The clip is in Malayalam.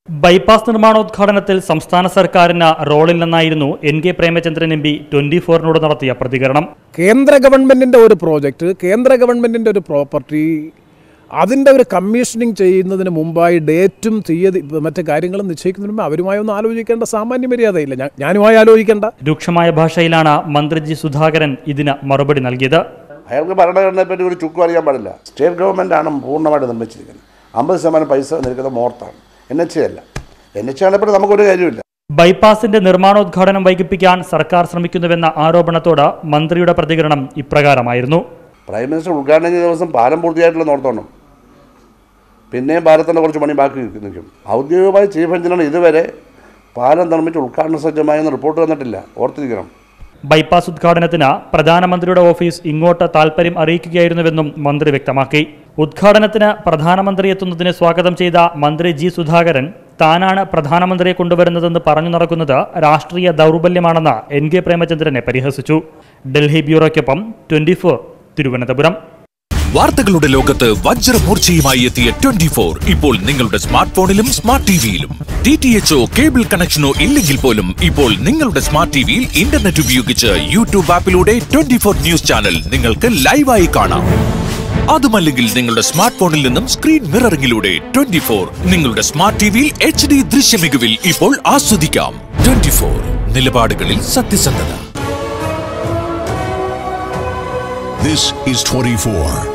ബൈപ്പാസ് നിർമ്മാണോദ്ഘാടനത്തിൽ സംസ്ഥാന സർക്കാരിന് റോളില്ലെന്നായിരുന്നു N K Premachandran M P twenty ഫോറിനോട് നടത്തിയ പ്രതികരണം കേന്ദ്ര ഗവൺമെൻറ്റിൻ്റെ ഒരു പ്രോജക്റ്റ് കേന്ദ്ര ഗവൺമെൻറ്റിൻ്റെ ഒരു പ്രോപ്പർട്ടി അതിൻ്റെ ഒരു കമ്മീഷനിങ് ചെയ്യുന്നതിന് മുമ്പായി ഡേറ്റും തീയതി മറ്റു കാര്യങ്ങളും നിശ്ചയിക്കുന്നതിന് മുമ്പ് അവരുമായി ഒന്ന് ആലോചിക്കേണ്ട സാമാന്യ മര്യാദയില്ല ഞാൻ ഞാനുമായി ആലോചിക്കേണ്ട രൂക്ഷമായ ഭാഷയിലാണ് മന്ത്രി ജി സുധാകരൻ ഇതിന് മറുപടി നൽകിയത് അയാൾക്ക് ഭരണഘടനയെ പറ്റി ഒരു ചുക്കും അറിയാൻ പാടില്ല സ്റ്റേറ്റ് ഗവൺമെൻറ് ആണ് പൂർണ്ണമായിട്ട് നിർമ്മിച്ചിരിക്കുന്നത് അമ്പത് ശതമാനം പൈസ നിൽക്കുന്നത് മോർത്താണ് എൻ എച്ച് അല്ല എൻ എച്ച് ആണെപ്പോൾ നമുക്കൊരു കാര്യമില്ല ബൈപ്പാസിന്റെ നിർമ്മാണോദ്ഘാടനം വൈകിപ്പിക്കാൻ സർക്കാർ ശ്രമിക്കുന്നുവെന്ന ആരോപണത്തോട് മന്ത്രിയുടെ പ്രതികരണം ഇപ്രകാരമായിരുന്നു പ്രൈം മിനിസ്റ്റർ ഉദ്ഘാടനം ചെയ്ത ദിവസം പാലം പൂർത്തിയായിട്ടുള്ള നോർത്തോണം പിന്നെയും ഭാരതത്തിൻ്റെ കുറച്ച് പണി ബാക്കി നിൽക്കും ഔദ്യോഗികമായി ചീഫ് എഞ്ചിനീയർ ഇതുവരെ പാലം നിർമ്മിച്ച് ഉദ്ഘാടന സജ്ജമായെന്ന് റിപ്പോർട്ട് വന്നിട്ടില്ല ഓർത്തിരിക്കണം ബൈപ്പാസ് ഉദ്ഘാടനത്തിന് പ്രധാനമന്ത്രിയുടെ ഓഫീസ് ഇങ്ങോട്ട് താൽപര്യം അറിയിക്കുകയായിരുന്നുവെന്നും മന്ത്രി വ്യക്തമാക്കി ഉദ്ഘാടനത്തിന് പ്രധാനമന്ത്രി എത്തുന്നതിന് സ്വാഗതം ചെയ്ത മന്ത്രി ജി സുധാകരൻ താനാണ് പ്രധാനമന്ത്രിയെ കൊണ്ടുവരുന്നതെന്ന് പറഞ്ഞു നടക്കുന്നത് രാഷ്ട്രീയ ദൗർബല്യമാണെന്ന് എൻ കെ പ്രേമചന്ദ്രനെ പരിഹസിച്ചു ഡൽഹി ബ്യൂറോയ്ക്കൊപ്പം ട്വന്റി തിരുവനന്തപുരം വാർത്തകളുടെ ലോകത്ത് വജ്രമൂർച്ചയുമായി എത്തിയ ട്വന്റി ഫോർ ഇപ്പോൾ നിങ്ങളുടെ സ്മാർട്ട് ഫോണിലും സ്മാർട്ട് ടിവിയിലും ഡി ടി എച്ച്ഒ കേബിൾ കണക്ഷനോ ഇല്ലെങ്കിൽ പോലും ഇപ്പോൾ നിങ്ങളുടെ സ്മാർട്ട് ടിവിയിൽ ഇന്റർനെറ്റ് ഉപയോഗിച്ച് യൂട്യൂബ് ആപ്പിലൂടെ ട്വന്റി ഫോർ ന്യൂസ് ചാനൽ നിങ്ങൾക്ക് ലൈവായി കാണാം അതുമല്ലെങ്കിൽ നിങ്ങളുടെ സ്മാർട്ട് ഫോണിൽ നിന്നും സ്ക്രീൻ മിററിംഗിലൂടെ ട്വന്റി ഫോർ നിങ്ങളുടെ സ്മാർട്ട് ടിവിയിൽ എച്ച് ഡി ദൃശ്യമികവിൽ ഇപ്പോൾ ആസ്വദിക്കാം ട്വന്റി ഫോർ നിലപാടുകളിൽ സത്യസന്ധത This is 24.